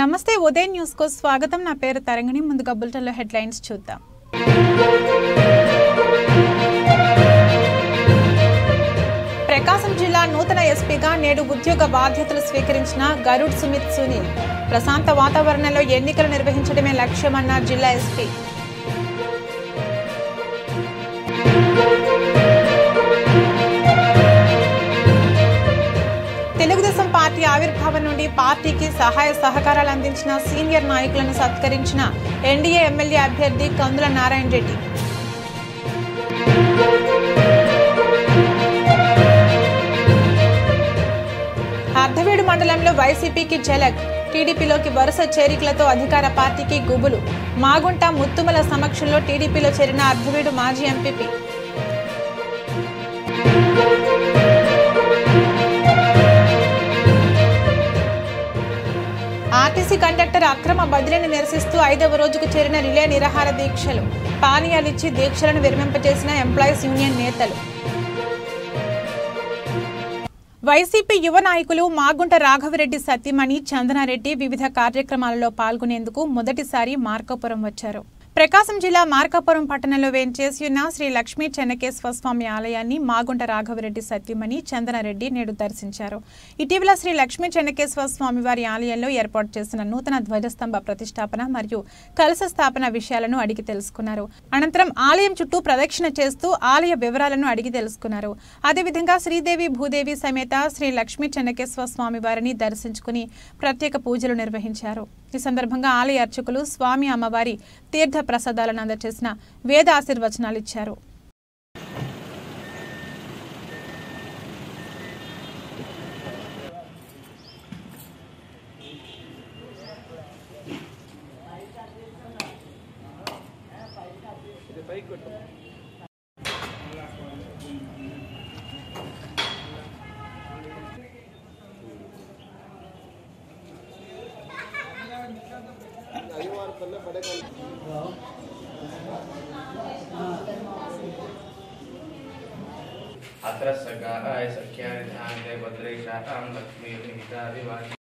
నమస్తే ఉదయం న్యూస్ కు స్వాగతం నా పేరు తరంగిణి ముందుగా బులెటిన్లో హెడ్లైన్స్ చూద్దాం ప్రకాశం జిల్లా నూతన ఎస్పీగా నేడు ఉద్యోగ బాధ్యతలు స్వీకరించిన గరుడ్ సుమిత్ సునీల్ ప్రశాంత వాతావరణంలో ఎన్నికలు నిర్వహించడమే లక్ష్యమన్న జిల్లా ఎస్పీ తెలుగుదేశం పార్టీ ఆవిర్భావం నుండి పార్టీకి సహాయ సహకారాలు అందించిన సీనియర్ నాయకులను సత్కరించిన ఎన్డీఏ ఎమ్మెల్యే అభ్యర్థి కందుల నారాయణ రెడ్డి అర్ధవేడు మండలంలో వైసీపీకి జలక్ టీడీపీలోకి వరుస చేరికలతో అధికార పార్టీకి గుబులు మాగుంట ముత్తుమల సమక్షంలో టీడీపీలో చేరిన అర్ధవేడు మాజీ ఎంపీపీ ఆర్టీసీ కండక్టర్ అక్రమ బదిలీని నిరసిస్తూ ఐదవ రోజుకు చేరిన రిలే నిరాహార దీక్షలు పానీయాలిచ్చి దీక్షలను విరమింపజేసిన ఎంప్లాయీస్ యూనియన్ నేతలు వైసీపీ యువ నాయకులు మాగుంట రాఘవరెడ్డి సత్యమణి చందనారెడ్డి వివిధ కార్యక్రమాలలో పాల్గొనేందుకు మొదటిసారి మార్కాపురం వచ్చారు ప్రకాశం జిల్లా మార్కాపురం పట్టణంలో వేంచేసి ఉన్న శ్రీ లక్ష్మీ చెన్నకేశ్వర స్వామి ఆలయాన్ని మాగుంట రాఘవరెడ్డి సత్యమణి చందనారెడ్డి నేడు దర్శించారు ఇటీవల శ్రీ లక్ష్మీ చెన్నకేశ్వర స్వామి వారి ఆలయంలో ఏర్పాటు చేసిన నూతన ధ్వజస్తంభ ప్రతిష్టాపన మరియు కలశ స్థాపన విషయాలను అడిగి తెలుసుకున్నారు అనంతరం ఆలయం చుట్టూ ప్రదక్షిణ చేస్తూ ఆలయ వివరాలను అడిగి తెలుసుకున్నారు అదేవిధంగా శ్రీదేవి భూదేవి సమేత శ్రీ లక్ష్మీ చెన్నకేశ్వర స్వామి వారిని దర్శించుకుని ప్రత్యేక పూజలు నిర్వహించారు ఈ సందర్భంగా ఆలయ అర్చకులు స్వామి అమ్మవారి తీర్థ ప్రసాదాలను అందజేసిన వేద ఆశీర్వచనాలు ఇచ్చారు अत्र सगाय सख्यानि ध्यान्ते भद्रेशातां लक्ष्मीर्निहितादिवानि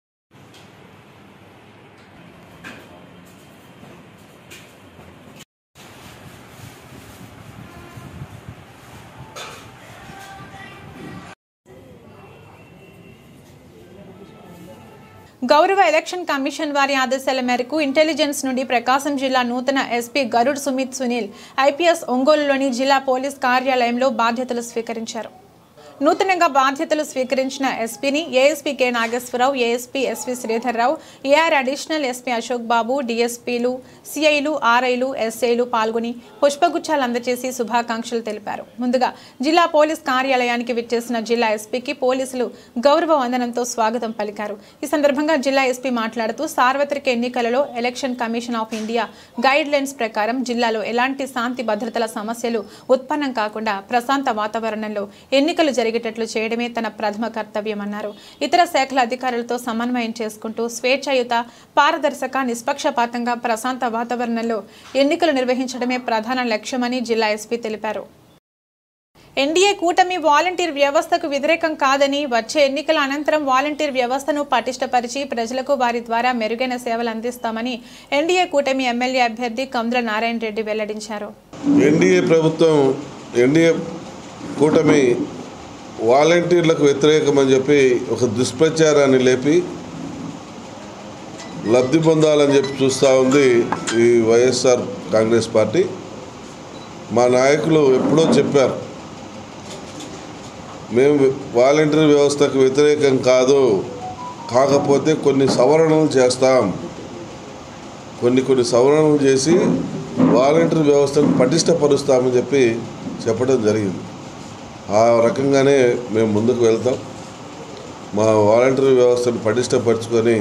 గౌరవ ఎలక్షన్ కమిషన్ వారి ఆదేశాల మేరకు ఇంటెలిజెన్స్ నుండి ప్రకాశం జిల్లా నూతన ఎస్పీ గరుడ్ సుమిత్ సునీల్ ఐపీఎస్ ఒంగోలులోని జిల్లా పోలీస్ కార్యాలయంలో బాధ్యతలు స్వీకరించారు నూతనంగా బాధ్యతలు స్వీకరించిన ఎస్పీని ASP K Nageswararao ASP SV Sridharrao AR additional SP Ashok Babu డిఎస్పీలు సిఐలు ఆర్ఐలు ఎస్ఐలు పాల్గొని పుష్పగుచ్చాలు అందజేసి శుభాకాంక్షలు తెలిపారు ముందుగా జిల్లా పోలీస్ కార్యాలయానికి విచ్చేసిన జిల్లా ఎస్పీకి పోలీసులు గౌరవ వందనంతో స్వాగతం పలికారు ఈ సందర్భంగా జిల్లా ఎస్పీ మాట్లాడుతూ సార్వత్రిక ఎన్నికలలో election commission of India guidelines ప్రకారం జిల్లాలో ఎలాంటి శాంతి భద్రతల సమస్యలు ఉత్పన్నం కాకుండా ప్రశాంత వాతావరణంలో ఎన్నికలు జరిగేటట్లు చేయడమే తన ప్రథమ కర్తవ్యమన్నారు ఇతర శాఖల అధికారులతో సమన్వయం చేసుకుంటూ స్వేచ్ఛాయుత పారదర్శక నిష్పక్షపాతంగా ప్రశాంత వాతావరణంలో ఎన్నికలు నిర్వహించడమే ప్రధాన లక్ష్యమని జిల్లా ఎస్పీ తెలిపారు ఎన్డీఏ కూటమి వాలంటీర్ వ్యవస్థకు వ్యతిరేకం కాదని వచ్చే ఎన్నికల అనంతరం వాలంటీర్ వ్యవస్థను పటిష్టపరిచి ప్రజలకు వారి ద్వారా మెరుగైన సేవలు అందిస్తామని ఎన్డీఏ కూటమి ఎమ్మెల్యే అభ్యర్థి కందుల నారాయణ రెడ్డి వెల్లడించారు ఎన్డీఏ ప్రభుత్వం ఎన్డీఏ కూటమి వాలంటీర్లకు వ్యతిరేకమని చెప్పి ఒక దుష్ప్రచారాన్ని లేపి లబ్ధి పొందాలని చెప్పి చూస్తూ ఉంది ఈ వైఎస్ఆర్ కాంగ్రెస్ పార్టీ మా నాయకులు ఎప్పుడో చెప్పారు మేము వాలంటీర్ వ్యవస్థకు వ్యతిరేకం కాదు కాకపోతే కొన్ని సవరణలు చేస్తాం కొన్ని కొన్ని సవరణలు చేసి వాలంటీర్ వ్యవస్థను పటిష్టపరుస్తామని చెప్పి చెప్పడం జరిగింది ఆ రకంగానే మేము ముందుకు వెళ్తాం మా వాలంటీర్ వ్యవస్థను పటిష్టపరుచుకొని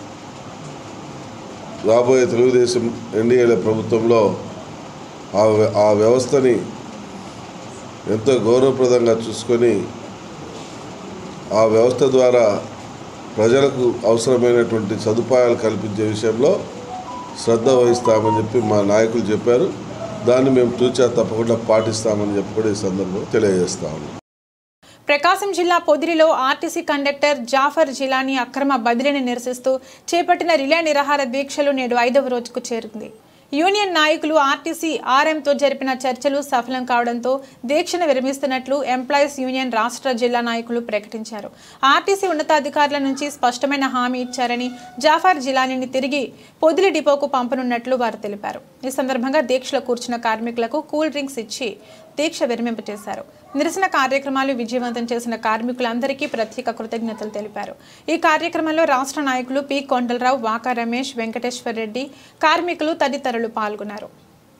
రాబోయే తెలుగుదేశం ఎన్డీఏల ప్రభుత్వంలో ఆ వ్య- ఆ వ్యవస్థని ఎంతో గౌరవప్రదంగా చూసుకొని ఆ వ్యవస్థ ద్వారా ప్రజలకు అవసరమైనటువంటి సదుపాయాలు కల్పించే విషయంలో శ్రద్ధ వహిస్తామని చెప్పి మా నాయకులు చెప్పారు దాన్ని మేము తూచా తప్పకుండా పాటిస్తామని చెప్పి కూడా ఈ సందర్భంలో తెలియజేస్తా ఉన్నాం ప్రకాశం జిల్లా పొదిలిలో ఆర్టీసీ కండక్టర్ జాఫర్ జిలానీ అక్రమ బదిలీని నిరసిస్తూ చేపట్టిన రిలే నిరాహార దీక్షలు నేడు ఐదవ రోజుకు చేరింది యూనియన్ నాయకులు ఆర్టీసీ ఆర్ఎంతో జరిపిన చర్చలు సఫలం కావడంతో దీక్షను విరమిస్తున్నట్లు ఎంప్లాయీస్ యూనియన్ రాష్ట్ర జిల్లా నాయకులు ప్రకటించారు ఆర్టీసీ ఉన్నతాధికారుల నుంచి స్పష్టమైన హామీ ఇచ్చారని జాఫర్ జిలానీని తిరిగి పొదిలి డిపోకు పంపనున్నట్లు వారు తెలిపారు ఈ సందర్భంగా దీక్షలో కూర్చున్న కార్మికులకు కూల్ డ్రింక్స్ ఇచ్చి దీక్ష విరమింపచేశారు నిరసన కార్యక్రమాలు విజయవంతం చేసిన కార్మికులందరికీ ప్రత్యేక కృతజ్ఞతలు తెలిపారు ఈ కార్యక్రమంలో రాష్ట్ర నాయకులు పి కొండలరావు వాకా రమేష్ వెంకటేశ్వర్ రెడ్డి కార్మికులు తదితరులు పాల్గొన్నారు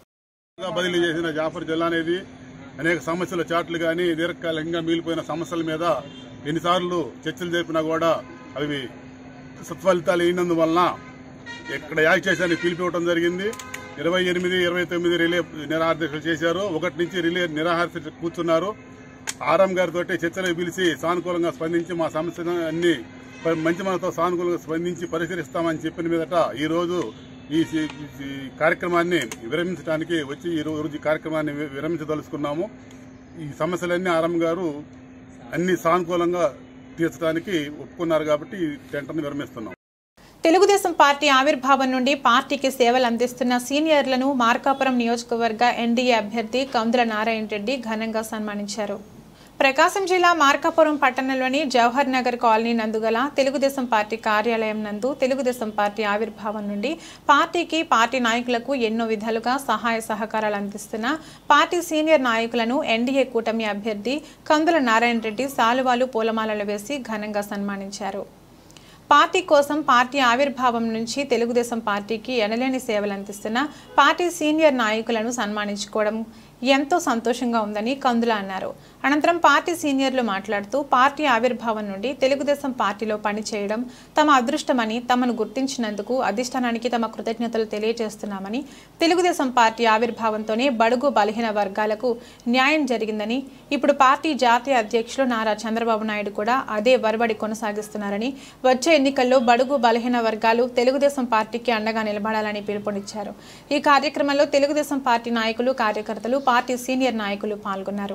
గా బదిలీ చేసిన జాఫర్ జిల్లానేది అనేక సమస్యల చాట్లు కానీ దీర్ఘకాలికంగా మిగిలిపోయిన సమస్యల మీద ఎన్నిసార్లు చర్చలు జరిపినా కూడా అవి సత్ఫలితాలు అయినందువలన ఇక్కడ యాక్ చేశానికి పిలిపివ్వడం జరిగింది ఇరవై ఎనిమిది ఇరవై తొమ్మిది రిలే నిరాహార దీక్షలు చేశారు ఒకటి నుంచి రిలే నిరాహార దీక్ష కూర్చున్నారు ఆర్ఎం గారితో చర్చలు పిలిచి సానుకూలంగా స్పందించి మా సమస్యను అన్ని ప- మంచి మనతో సానుకూలంగా స్పందించి పరిష్కరిస్తామని చెప్పిన మీదట ఈ రోజు ఈ ఈ- ఈ కార్యక్రమాన్ని విరమించడానికి వచ్చి ఈ రోజు ఈ కార్యక్రమాన్ని వి- విరమించదలుచుకున్నాము ఈ సమస్యలన్నీ ఆర్ఎం గారు అన్ని సానుకూలంగా తీర్చడానికి ఒప్పుకున్నారు కాబట్టి ఈ టెంటర్ని విరమిస్తున్నాం తెలుగుదేశం పార్టీ ఆవిర్భావం నుండి పార్టీకి సేవలు అందిస్తున్న సీనియర్లను మార్కాపురం నియోజకవర్గ ఎన్డీఏ అభ్యర్థి కందుల నారాయణ రెడ్డి ఘనంగా సన్మానించారు ప్రకాశం జిల్లా మార్కాపురం పట్టణంలోని జవహర్ నగర్ కాలనీ నందుగల తెలుగుదేశం పార్టీ కార్యాలయం నందు తెలుగుదేశం పార్టీ ఆవిర్భావం నుండి పార్టీకి పార్టీ నాయకులకు ఎన్నో విధాలుగా సహాయ సహకారాలు అందిస్తున్న పార్టీ సీనియర్ నాయకులను ఎన్డీఏ కూటమి అభ్యర్థి కందుల నారాయణ రెడ్డి సాలువాలు పూలమాలలు వేసి ఘనంగా సన్మానించారు పార్టీ కోసం పార్టీ ఆవిర్భావం నుంచి తెలుగుదేశం పార్టీకి ఎనలేని సేవలు అందిస్తున్న పార్టీ సీనియర్ నాయకులను సన్మానించుకోవడం ఎంతో సంతోషంగా ఉందని కందుల అన్నారు అనంతరం పార్టీ సీనియర్లు మాట్లాడుతూ పార్టీ ఆవిర్భావం నుండి తెలుగుదేశం పార్టీలో పనిచేయడం తమ అదృష్టమని తమను గుర్తించినందుకు అధిష్టానానికి తమ కృతజ్ఞతలు తెలియజేస్తున్నామని తెలుగుదేశం పార్టీ ఆవిర్భావంతోనే బడుగు బలహీన వర్గాలకు న్యాయం జరిగిందని ఇప్పుడు పార్టీ జాతీయ అధ్యక్షులు నారా చంద్రబాబు నాయుడు కూడా అదే వరబడి కొనసాగిస్తున్నారని వచ్చే ఎన్నికల్లో బడుగు బలహీన వర్గాలు తెలుగుదేశం పార్టీకి అండగా నిలబడాలని పిలుపునిచ్చారు ఈ కార్యక్రమంలో తెలుగుదేశం పార్టీ నాయకులు కార్యకర్తలు పార్టీ సీనియర్ నాయకులు పాల్గొన్నారు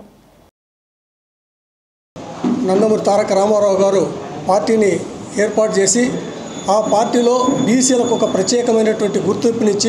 నందమూరి తారక రామారావు గారు పార్టీని ఏర్పాటు చేసి ఆ పార్టీలో బీసీలకు ఒక ప్రత్యేకమైనటువంటి గుర్తింపునిచ్చి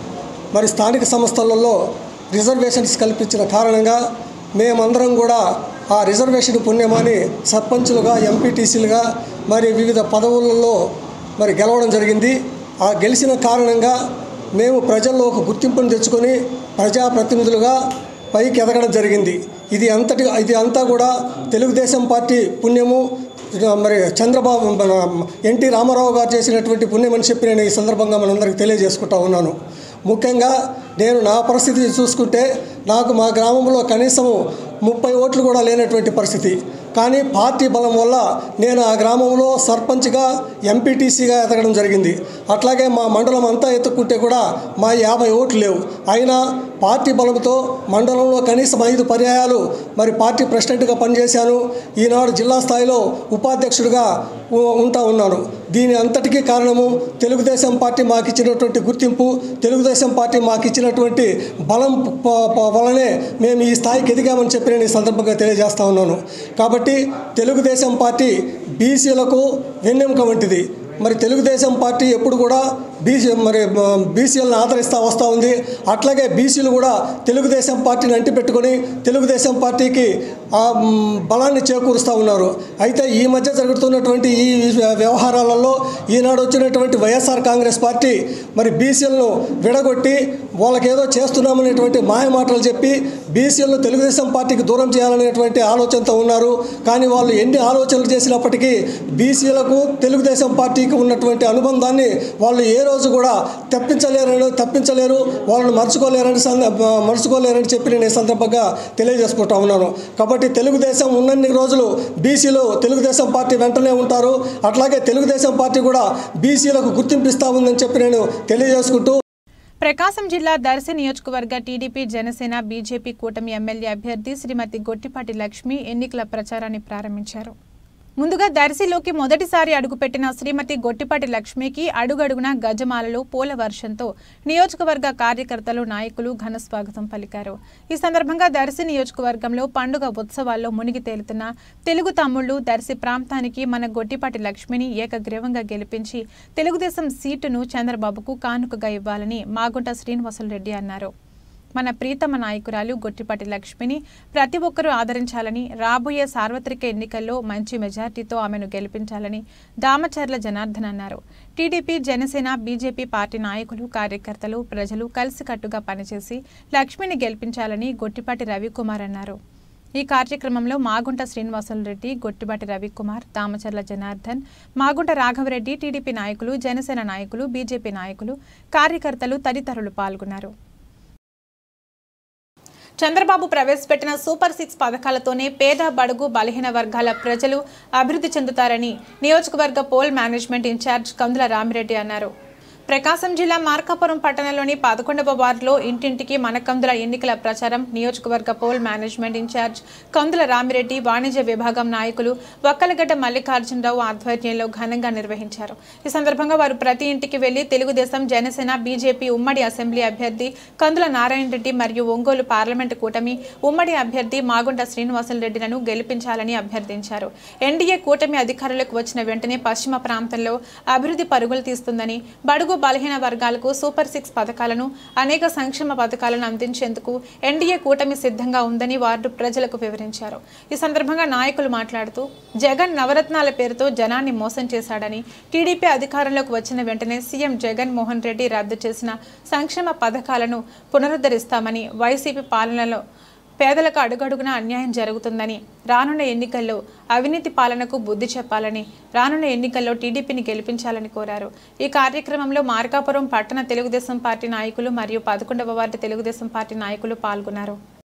మరి స్థానిక సంస్థలలో రిజర్వేషన్స్ కల్పించిన కారణంగా మేమందరం కూడా ఆ రిజర్వేషన్ పుణ్యమాని సర్పంచులుగా ఎంపీటీసీలుగా మరి వివిధ పదవులలో మరి గెలవడం జరిగింది ఆ గెలిచిన కారణంగా మేము ప్రజల్లో ఒక గుర్తింపును తెచ్చుకొని ప్రజాప్రతినిధులుగా పైకి ఎదగడం జరిగింది ఇది అంతటి ఇది అంతా కూడా తెలుగుదేశం పార్టీ పుణ్యము మరి చంద్రబాబు మన ఎన్టీ రామారావు గారు చేసినటువంటి పుణ్యం అని చెప్పి నేను ఈ సందర్భంగా మనందరికీ తెలియజేసుకుంటా ఉన్నాను ముఖ్యంగా నేను నా పరిస్థితి చూసుకుంటే నాకు మా గ్రామంలో కనీసము ముప్పై ఓట్లు కూడా లేనటువంటి పరిస్థితి కానీ పార్టీ బలం వల్ల నేను ఆ గ్రామంలో సర్పంచ్గా ఎంపీటీసీగా ఎదగడం జరిగింది అట్లాగే మా మండలం అంతా ఎత్తుక్కుంటే కూడా మా యాభై ఓట్లు లేవు అయినా పార్టీ బలంతో మండలంలో కనీసం ఐదు పర్యాయాలు మరి పార్టీ ప్రెసిడెంట్గా పనిచేశాను ఈనాడు జిల్లా స్థాయిలో ఉపాధ్యక్షుడిగా ఉ- ఉంటా ఉన్నాను దీని అంతటికీ కారణము తెలుగుదేశం పార్టీ మాకు ఇచ్చినటువంటి గుర్తింపు తెలుగుదేశం పార్టీ మాకు ఇచ్చినటువంటి బలం ప- ప- వలనే మేము ఈ స్థాయికి ఎదిగామని చెప్పి నేను ఈ సందర్భంగా తెలియజేస్తా ఉన్నాను కాబట్టి తెలుగుదేశం పార్టీ బీసీలకు వెన్నెముక వంటిది మరి తెలుగుదేశం పార్టీ ఎప్పుడు కూడా బీసీ మరి బీసీలను ఆదరిస్తూ వస్తూ ఉంది అట్లాగే బీసీలు కూడా తెలుగుదేశం పార్టీని అంటిపెట్టుకొని తెలుగుదేశం పార్టీకి ఆ మ్, బలాన్ని చేకూరుస్తూ ఉన్నారు అయితే ఈ మధ్య జరుగుతున్నటువంటి ఈ వ్యవహారాలలో ఈనాడు వచ్చినటువంటి వైఎస్ఆర్ కాంగ్రెస్ పార్టీ మరి బీసీలను విడగొట్టి వాళ్ళకేదో చేస్తున్నామనేటువంటి మాయ మాటలు చెప్పి బీసీలను తెలుగుదేశం పార్టీకి దూరం చేయాలనేటువంటి ఆలోచనతో ఉన్నారు కానీ వాళ్ళు ఎన్ని ఆలోచనలు చేసినప్పటికీ బీసీలకు తెలుగుదేశం పార్టీకి ఉన్నటువంటి అనుబంధాన్ని వాళ్ళు ఏ రోజు కూడా తప్పించలేరని తప్పించలేరు వాళ్ళని మర్చుకోలేరని సంద- మర్చుకోలేరని చెప్పి నేను ఈ సందర్భంగా తెలియజేసుకుంటా ఉన్నాను కాబట్టి తెలుగుదేశం ఉన్నన్ని రోజులు బీసీలు తెలుగుదేశం పార్టీ వెంటనే ఉంటారు అట్లాగే తెలుగుదేశం పార్టీ కూడా బీసీలకు గుర్తింపిస్తా ఉందని చెప్పి నేను తెలియజేసుకుంటూ ప్రకాశం జిల్లా దర్శి నియోజకవర్గ టీడీపీ జనసేన బీజేపీ కూటమి ఎమ్మెల్యే అభ్యర్థి శ్రీమతి గొట్టిపాటి లక్ష్మి ఎన్నికల ప్రచారాన్ని ప్రారంభించారు ముందుగా దర్శిలోకి మొదటిసారి అడుగుపెట్టిన శ్రీమతి గొట్టిపాటి లక్ష్మికి అడుగడుగున గజమాలలో పూల వర్షంతో నియోజకవర్గ కార్యకర్తలు నాయకులు ఘన స్వాగతం పలికారు ఈ సందర్భంగా దర్శి నియోజకవర్గంలో పండుగ ఉత్సవాల్లో మునిగి తేలుతున్న తెలుగు తమ్ముళ్లు దర్శి ప్రాంతానికి మన గొట్టిపాటి లక్ష్మిని ఏకగ్రీవంగా గెలిపించి తెలుగుదేశం సీటును చంద్రబాబుకు కానుకగా ఇవ్వాలని మాగుంట శ్రీనివాసులు రెడ్డి అన్నారు మన ప్రీతమ నాయకురాలు గొట్టిపాటి లక్ష్మిని ప్రతి ఒక్కరూ ఆదరించాలని రాబోయే సార్వత్రిక ఎన్నికల్లో మంచి మెజార్టీతో ఆమెను గెలిపించాలని దామచర్ల జనార్దన్ అన్నారు టీడీపీ జనసేన బీజేపీ పార్టీ నాయకులు కార్యకర్తలు ప్రజలు కలిసికట్టుగా పనిచేసి లక్ష్మిని గెలిపించాలని గొట్టిపాటి రవికుమార్ అన్నారు ఈ కార్యక్రమంలో మాగుంట శ్రీనివాసులు రెడ్డి గొట్టిబాటి రవికుమార్ దామచర్ల జనార్దన్ మాగుంట రాఘవరెడ్డి టీడీపీ నాయకులు జనసేన నాయకులు బీజేపీ నాయకులు కార్యకర్తలు తదితరులు పాల్గొన్నారు చంద్రబాబు ప్రవేశపెట్టిన సూపర్ సిక్స్ పథకాలతోనే పేద బడుగు బలహీన వర్గాల ప్రజలు అభివృద్ధి చెందుతారని నియోజకవర్గ poll management incharge Kandula Ramireddy అన్నారు ప్రకాశం జిల్లా మార్కాపురం పట్టణంలోని పదకొండవ వార్డులో ఇంటింటికి మనకందుల ఎన్నికల ప్రచారం నియోజకవర్గ poll management incharge Kandula Ramireddy వాణిజ్య విభాగం నాయకులు వక్కలగడ్డ మల్లికార్జునరావు ఆధ్వర్యంలో ఘనంగా నిర్వహించారు ఈ సందర్భంగా వారు ప్రతి ఇంటికి వెళ్లి తెలుగుదేశం జనసేన బీజేపీ ఉమ్మడి అసెంబ్లీ అభ్యర్థి కందుల నారాయణ రెడ్డి మరియు ఒంగోలు పార్లమెంటు కూటమి ఉమ్మడి అభ్యర్థి మాగుంట శ్రీనివాసులు రెడ్డిలను గెలిపించాలని అభ్యర్థించారు ఎన్డీఏ కూటమి అధికారులకు వచ్చిన వెంటనే పశ్చిమ ప్రాంతంలో అభివృద్ధి పరుగులు తీస్తుందని బడుగు బలహీన వర్గాలకు సూపర్ సిక్స్ పథకాలను అనేక సంక్షేమ పథకాలను అందించేందుకు ఎన్డీఏ కూటమి సిద్ధంగా ఉందని వార్డు ప్రజలకు వివరించారు ఈ సందర్భంగా నాయకులు మాట్లాడుతూ జగన్ నవరత్నాల పేరుతో జనాన్ని మోసం చేశాడని టీడీపీ అధికారంలోకి వచ్చిన వెంటనే సీఎం జగన్ మోహన్ రెడ్డి రద్దు చేసిన సంక్షేమ పథకాలను పునరుద్ధరిస్తామని వైసీపీ పాలనలో పేదలకు అడుగడుగున అన్యాయం జరుగుతుందని రానున్న ఎన్నికల్లో అవినీతి పాలనకు బుద్ధి చెప్పాలని రానున్న ఎన్నికల్లో టీడీపీని గెలిపించాలని కోరారు ఈ కార్యక్రమంలో మార్కాపురం పట్టణ తెలుగుదేశం పార్టీ నాయకులు మరియు పదకొండవ వార్డు తెలుగుదేశం పార్టీ నాయకులు పాల్గొన్నారు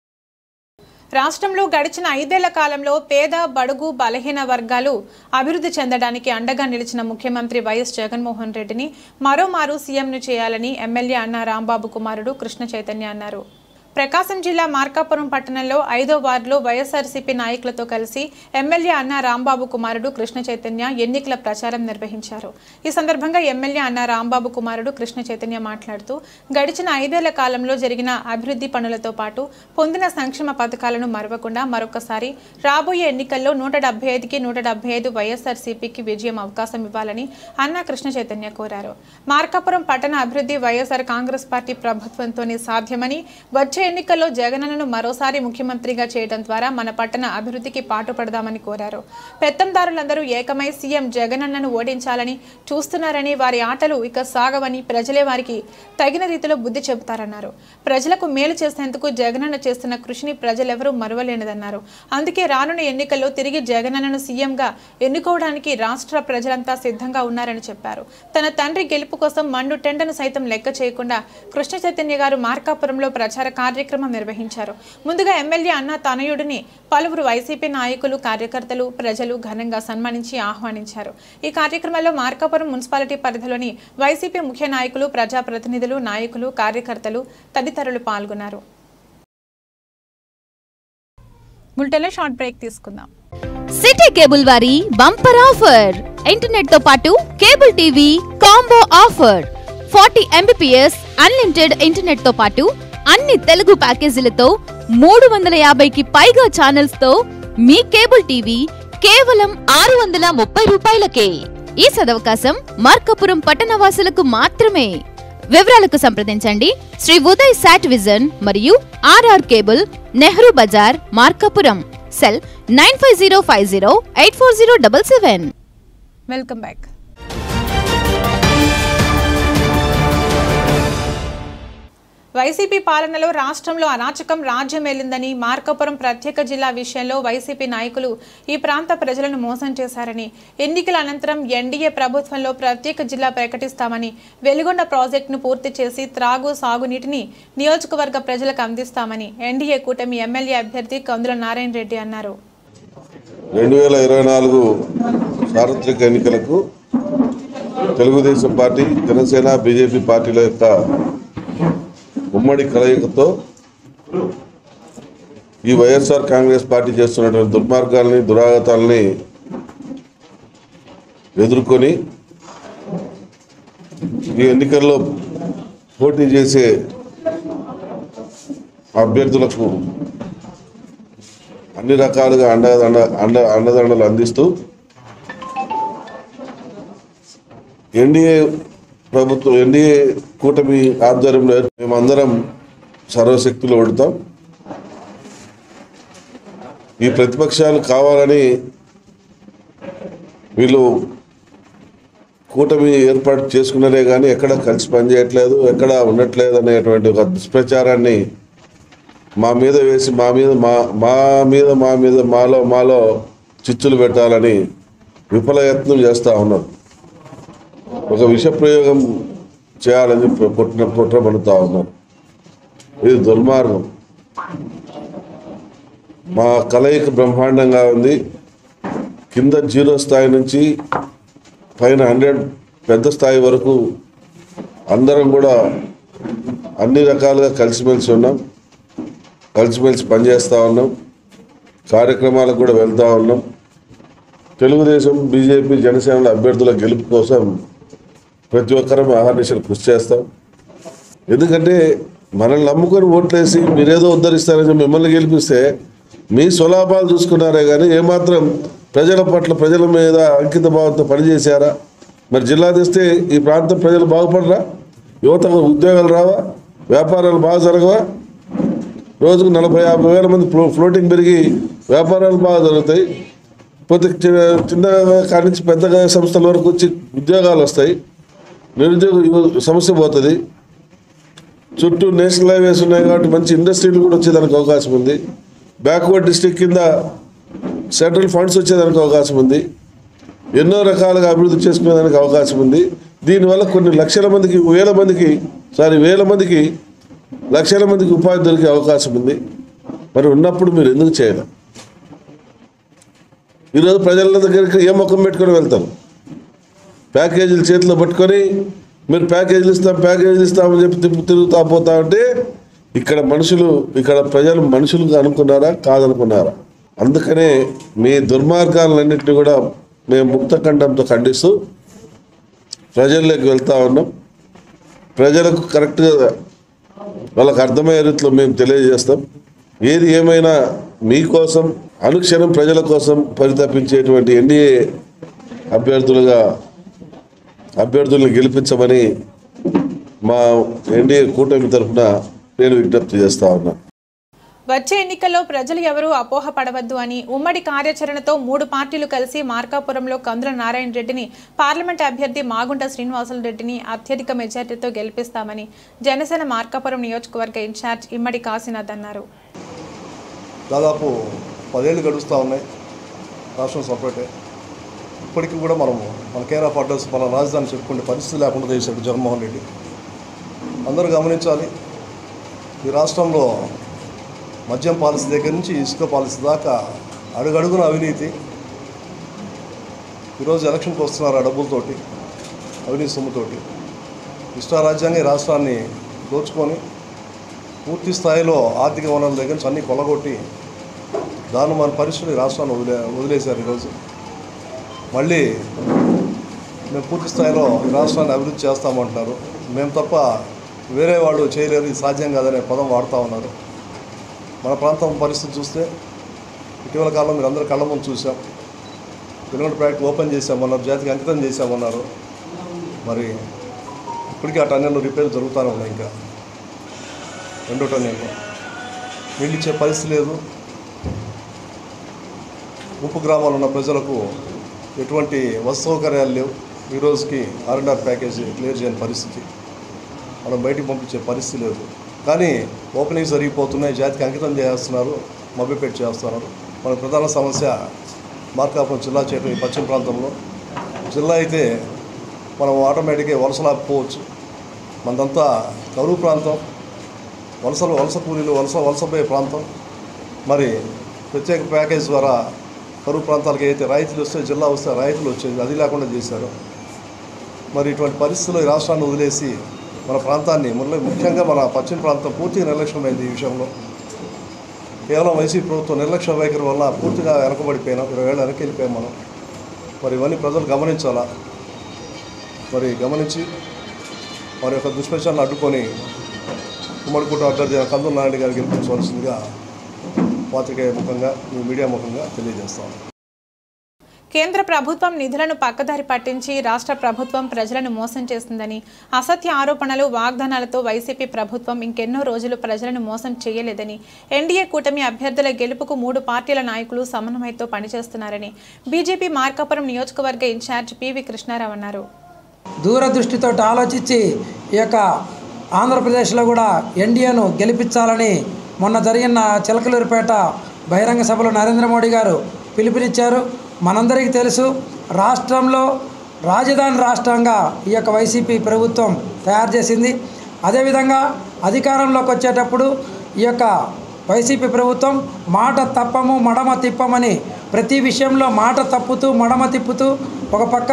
రాష్ట్రంలో గడిచిన ఐదేళ్ల కాలంలో పేద బడుగు బలహీన వర్గాలు అభివృద్ధి చెందడానికి అండగా నిలిచిన ముఖ్యమంత్రి వైఎస్ జగన్మోహన్ రెడ్డిని మరోమారు సీఎంను చేయాలని ఎమ్మెల్యే అన్న రాంబాబు కుమారుడు కృష్ణ చైతన్య అన్నారు ప్రకాశం జిల్లా మార్కాపురం పట్టణంలో ఐదో వార్డులో వైఎస్ఆర్సీపీ నాయకులతో కలిసి ఎమ్మెల్యే అన్న రాంబాబు కుమారుడు కృష్ణ చైతన్య ఎన్నికల ప్రచారం నిర్వహించారు ఈ సందర్భంగా ఎమ్మెల్యే అన్న రాంబాబు కుమారుడు కృష్ణ చైతన్య మాట్లాడుతూ గడిచిన ఐదేళ్ల కాలంలో జరిగిన అభివృద్ధి పనులతో పాటు పొందిన సంక్షేమ పథకాలను మరవకుండా మరొకసారి రాబోయే ఎన్నికల్లో నూట డెబ్బై ఐదుకి నూట డెబ్బై ఐదు వైఎస్ఆర్సీపీకి విజయం అవకాశం ఇవ్వాలని అన్న కృష్ణ చైతన్య కోరారు మార్కాపురం పట్టణ అభివృద్ధి వైఎస్ఆర్ కాంగ్రెస్ పార్టీ ప్రభుత్వంతోనే సాధ్యమని వచ్చే ఎన్నికల్లో జగనన్నను మరోసారి ముఖ్యమంత్రిగా చేయడం ద్వారా మన పట్టణ అభివృద్ధికి పాటుపడదామని కోరారు పెత్తందారులందరూ ఏకమై సీఎం జగనన్నను ఓడించాలని చూస్తున్నారని వారి ఆటలు ఇక సాగవని ప్రజలే వారికి తగిన రీతిలో బుద్ధి చెబుతారన్నారు ప్రజలకు మేలు చేసేందుకు జగనన్న చేస్తున్న కృషిని ప్రజలెవరూ మరువలేనిదన్నారు అందుకే రానున్న ఎన్నికల్లో తిరిగి జగనన్నను సీఎంగా ఎన్నుకోవడానికి రాష్ట్ర ప్రజలంతా సిద్ధంగా ఉన్నారని చెప్పారు తన తండ్రి గెలుపు కోసం మండు టెండను సైతం లెక్క చేయకుండా కృష్ణ చైతన్య గారు మార్కాపురంలో ప్రచార కార్యక్రమం నిర్వహించారు ముందుగా ఎమ్మెల్యే అన్న తనయుడిని పలువురు వైసీపీ నాయకులు కార్యకర్తలు ప్రజలు ఘనంగా సన్మానించి ఆహ్వానించారు ఈ కార్యక్రమంలో మార్కాపురం మున్సిపాలిటీ పరిధిలోని వైసీపీ ముఖ్య నాయకులు ప్రజాప్రతినిధులు నాయకులు కార్యకర్తలు తదితరులు పాల్గొన్నారు బులెటిన్లో షార్ట్ బ్రేక్ తీసుకుందాం సిటీ కేబుల్ వారి బంపర్ ఆఫర్ ఇంటర్నెట్ తో పాటు cable TV combo offer forty Mbps unlimited internet తో పాటు అన్ని తెలుగు ప్యాకేజీలతో మూడు వందల యాభైకి పైగా ఛానల్స్ తో మీ కేబుల్ టీవీ కేవలం ఆరు వందల ముప్పై రూపాయలకే ఈ సదవకాశం మార్కాపురం పట్టణవాసులకు మాత్రమే వివరాలకు సంప్రదించండి శ్రీ ఉదయ్ శాట్ విజన్ మరియు RR cable Nehru Bazar Markapuram cell nine five zero five zero eight four zero double seven welcome back YCP పాలనలో రాష్ట్రంలో అరాచకం రాజ్యమేలిందని మార్కాపురం ప్రత్యేక జిల్లా విషయంలో వైసీపీ నాయకులు ఈ ప్రాంత ప్రజలను మోసం చేశారని ఎన్నికల అనంతరం ఎన్డీఏ ప్రభుత్వంలో ప్రత్యేక జిల్లా ప్రకటిస్తామని వెలుగొండ ప్రాజెక్టును పూర్తి చేసి త్రాగు సాగునీటిని నియోజకవర్గ ప్రజలకు అందిస్తామని ఎన్డీఏ కూటమి ఎమ్మెల్యే అభ్యర్థి కందుల నారాయణ రెడ్డి అన్నారు రెండు వేల ఇరవై నాలుగు సార్వత్రిక ఎన్నికలకు తెలుగుదేశం పార్టీ జనసేన బీజేపీ పార్టీల యొక్క ఉమ్మడి కలయికతో ఈ వైఎస్ఆర్ కాంగ్రెస్ పార్టీ చేస్తున్నటువంటి దుర్మార్గాల్ని దురాగతాలని ఎదుర్కొని ఈ ఎన్నికల్లో పోటీ చేసే అభ్యర్థులకు అన్ని రకాలుగా అండ అండ అండ అండదండలు అందిస్తూ ఎన్డీఏ ప్రభుత్వం ఎన్డీఏ కూటమి ఆధ్వర్యంలో మేమందరం సర్వశక్తులు పడతాం ఈ ప్రతిపక్షాలు కావాలని వీళ్ళు కూటమి ఏర్పాటు చేసుకున్నారే కానీ ఎక్కడ కలిసి పనిచేయట్లేదు ఎక్కడ ఉండట్లేదు అనేటువంటి ఒక దుష్ప్రచారాన్ని మా మీద వేసి మా మీద మా మా మీద మా మీద మాలో మాలో చిచ్చులు పెట్టాలని విఫల యత్నం చేస్తూ ఉన్నారు ఒక విష ప్రయోగం చేయాలని చెప్పి కుట్ర కుట్ర పడుతూ ఉన్నారు ఇది దుర్మార్గం మా కలయిక బ్రహ్మాండంగా ఉంది కింద జీరో స్థాయి నుంచి పైన హండ్రెడ్ పెద్ద స్థాయి వరకు అందరం కూడా అన్ని రకాలుగా కలిసిమెలిసి ఉన్నాం కలిసిమెలిసి పనిచేస్తూ ఉన్నాం కార్యక్రమాలకు కూడా వెళ్తూ ఉన్నాం తెలుగుదేశం బీజేపీ జనసేనల అభ్యర్థుల గెలుపు కోసం ప్రతి ఒక్కరం ఆహర్నిశలు కృషి చేస్తాం ఎందుకంటే మనల్ని నమ్ముకొని ఓట్లేసి మీరేదో ఉద్ధరిస్తారని మిమ్మల్ని గెలిపిస్తే మీ స్వలాభాలు చూసుకున్నారే కానీ ఏమాత్రం ప్రజల పట్ల ప్రజల మీద అంకిత భావంతో పనిచేశారా మరి జిల్లా తెస్తే ఈ ప్రాంతం ప్రజలు బాగుపడరా యువతకు ఉద్యోగాలు రావా వ్యాపారాలు బాగా జరగవా రోజుకు నలభై యాభై వేల మంది ఫ్లో ఫ్లోటింగ్ పెరిగి వ్యాపారాలు బాగా జరుగుతాయి పోతే చిన్న చిన్న కాడి నుంచి పెద్ద సంస్థల వరకు వచ్చి ఉద్యోగాలు వస్తాయి నిరుద్యోగ యువ- సమస్య పోతుంది చుట్టూ నేషనల్ హైవేస్ ఉన్నాయి కాబట్టి మంచి ఇండస్ట్రీలు కూడా వచ్చేదానికి అవకాశం ఉంది బ్యాక్వర్డ్ డిస్ట్రిక్ట్ కింద సెంట్రల్ ఫండ్స్ వచ్చేదానికి అవకాశం ఉంది ఎన్నో రకాలుగా అభివృద్ధి చేసుకునేదానికి అవకాశం ఉంది దీనివల్ల కొన్ని లక్షల మందికి వేల మందికి సారీ వేల మందికి లక్షల మందికి ఉపాధి దొరికే అవకాశం ఉంది మరి ఉన్నప్పుడు మీరు ఎందుకు చేయడం ఈరోజు ప్రజల దగ్గరికి ఏ ముఖం పెట్టుకొని వెళ్తారు ప్యాకేజీలు చేతిలో పట్టుకొని మీరు ప్యాకేజీలు ఇస్తాం ప్యాకేజీలు ఇస్తామని చెప్పి తిప్పు తిరుగుతా పోతా ఉంటే ఇక్కడ మనుషులు ఇక్కడ ప్రజలు మనుషులుగా అనుకున్నారా కాదనుకున్నారా అందుకనే మీ దుర్మార్గాలన్నింటినీ కూడా మేము ముక్తఖండంతో ఖండిస్తూ ప్రజల్లోకి వెళ్తా ఉన్నాం ప్రజలకు కరెక్ట్గా వాళ్ళకు అర్థమయ్యే రీతిలో మేము తెలియజేస్తాం ఏది ఏమైనా మీకోసం అనుక్షణం ప్రజల కోసం పరితపించేటువంటి ఎన్డీఏ అభ్యర్థులుగా అభ్యర్థుల్ని గెలిపించమని మా ఎన్డీఏ కూటమి తరఫున నేను విజ్ఞప్తి చేస్తా ఉన్నా వచ్చే ఎన్నికల్లో ప్రజలు ఎవరూ అపోహపడవద్దు అని ఉమ్మడి కార్యాచరణతో మూడు పార్టీలు కలిసి మార్కాపురంలో కందుల నారాయణ రెడ్డిని పార్లమెంట్ అభ్యర్థి మాగుంట శ్రీనివాసులు రెడ్డిని అత్యధిక మెజార్టీతో గెలిపిస్తామని జనసేన మార్కాపురం నియోజకవర్గ ఇన్ఛార్జ్ ఇమ్మడి కాశీనాథ్ అన్నారు దాదాపు పదేళ్ళు గడుస్తూ ఉన్నాయి రాష్ట్రం సపరేటే ఇప్పటికీ కూడా మనము మన కేర్ ఆఫ్ అడ్రస్ మన రాజధాని చెప్పుకునే పరిస్థితి లేకుండా చేశాడు జగన్మోహన్ రెడ్డి అందరూ గమనించాలి ఈ రాష్ట్రంలో మద్యం పాలసీ దగ్గర నుంచి ఇసుక పాలసీ దాకా అడుగడుగున అవినీతి ఈరోజు ఎలక్షన్కి వస్తున్నారు ఆ డబ్బులతోటి అవినీతి సొమ్ముతోటి ఇష్టారాజ్యాంగ ఈ రాష్ట్రాన్ని దోచుకొని పూర్తి స్థాయిలో ఆర్థిక వనరుల దగ్గర నుంచి అన్నీ కొలగొట్టి దాని మన పరిస్థితులు ఈ రాష్ట్రాన్ని వదిలే వదిలేశారు ఈరోజు మళ్ళీ మేము పూర్తి స్థాయిలో ఈ రాష్ట్రాన్ని అభివృద్ధి చేస్తామంటున్నారు మేము తప్ప వేరే వాళ్ళు చేయలేరు ఇది సాధ్యం కాదనే పదం వాడుతూ ఉన్నారు మన ప్రాంతం పరిస్థితి చూస్తే ఇటీవల కాలంలో మీరు అందరూ కళ్ళ ముందు చూసాం వెలుగుంట ప్రాజెక్ట్ ఓపెన్ చేశామన్నారు జాతికి అంకితం చేశామన్నారు మరి ఇప్పటికీ ఆ టన్నెల్లో రిపేర్ జరుగుతూనే ఉన్నాయి ఇంకా రెండో టన్నెల్లో నీళ్ళు ఇచ్చే పరిస్థితి లేదు ఉప్పు గ్రామాల్లో ఉన్న ప్రజలకు ఎటువంటి వస్తు సౌకర్యాలు లేవు ఈ రోజుకి ఆర్ఎన్ఆర్ ప్యాకేజీ క్లియర్ చేయని పరిస్థితి మనం బయటికి పంపించే పరిస్థితి లేదు కానీ ఓపెనింగ్ జరిగిపోతున్నాయి జాతికి అంకితం చేస్తున్నారు మభ్యపెట్టి చేస్తున్నారు మన ప్రధాన సమస్య మార్కాపురం జిల్లా చేయడం ఈ పశ్చిమ ప్రాంతంలో జిల్లా అయితే మనం ఆటోమేటిక్గా వలసలాకపోవచ్చు మనదంతా కరువు ప్రాంతం వలసలు వలస కూలీలు వలస వలసపోయే ప్రాంతం మరి ప్రత్యేక ప్యాకేజ్ ద్వారా కరువు ప్రాంతాలకు అయితే రాయితీలు వస్తే జిల్లా వస్తే రాయితీలు వచ్చేది అది లేకుండా చేశారు మరి ఇటువంటి పరిస్థితుల్లో ఈ రాష్ట్రాన్ని వదిలేసి మన ప్రాంతాన్ని మురళి ముఖ్యంగా మన పశ్చిమ ప్రాంతం పూర్తిగా నిర్లక్ష్యమైంది ఈ విషయంలో కేవలం వైసీపీ ప్రభుత్వం నిర్లక్ష్య వైఖరి వల్ల పూర్తిగా వెనకబడిపోయినాం ఇరవై ఏళ్ళు వెనక్కి వెళ్ళిపోయాం మనం మరి ఇవన్నీ ప్రజలు గమనించాలా మరి గమనించి వారి యొక్క దుష్ప్రచారాన్ని అడ్డుకొని ఉమ్మడి కుటుంబ అభ్యర్థి అయిన కందుల నారాయణ గారు గెలిపించవలసిందిగా పాత్రికేయ ముఖంగా మీ మీడియా ముఖంగా తెలియజేస్తాను కేంద్ర ప్రభుత్వం నిధులను పక్కదారి పట్టించి రాష్ట్ర ప్రభుత్వం ప్రజలను మోసం చేస్తుందని అసత్య ఆరోపణలు వాగ్దానాలతో వైసీపీ ప్రభుత్వం ఇంకెన్నో రోజులు ప్రజలను మోసం చేయలేదని ఎన్డీఏ కూటమి అభ్యర్థుల గెలుపుకు మూడు పార్టీల నాయకులు సమన్వయంతో పనిచేస్తున్నారని బీజేపీ మార్కాపురం నియోజకవర్గ ఇన్ఛార్జ్ పివి కృష్ణారావు అన్నారు దూరదృష్టితో ఆలోచించి ఈ యొక్క ఆంధ్రప్రదేశ్లో కూడా ఎన్డీఏను గెలిపించాలని మొన్న జరిగిన చిలకలూరిపేట బహిరంగ సభలో నరేంద్ర మోడీ గారు పిలుపునిచ్చారు మనందరికీ తెలుసు రాష్ట్రంలో రాజధాని రాష్ట్రంగా ఈ యొక్క వైసీపీ ప్రభుత్వం తయారు చేసింది అదేవిధంగా అధికారంలోకి వచ్చేటప్పుడు ఈ యొక్క వైసీపీ ప్రభుత్వం మాట తప్పము మడమ తిప్పమని ప్రతి విషయంలో మాట తప్పుతూ మడమ తిప్పుతూ ఒక పక్క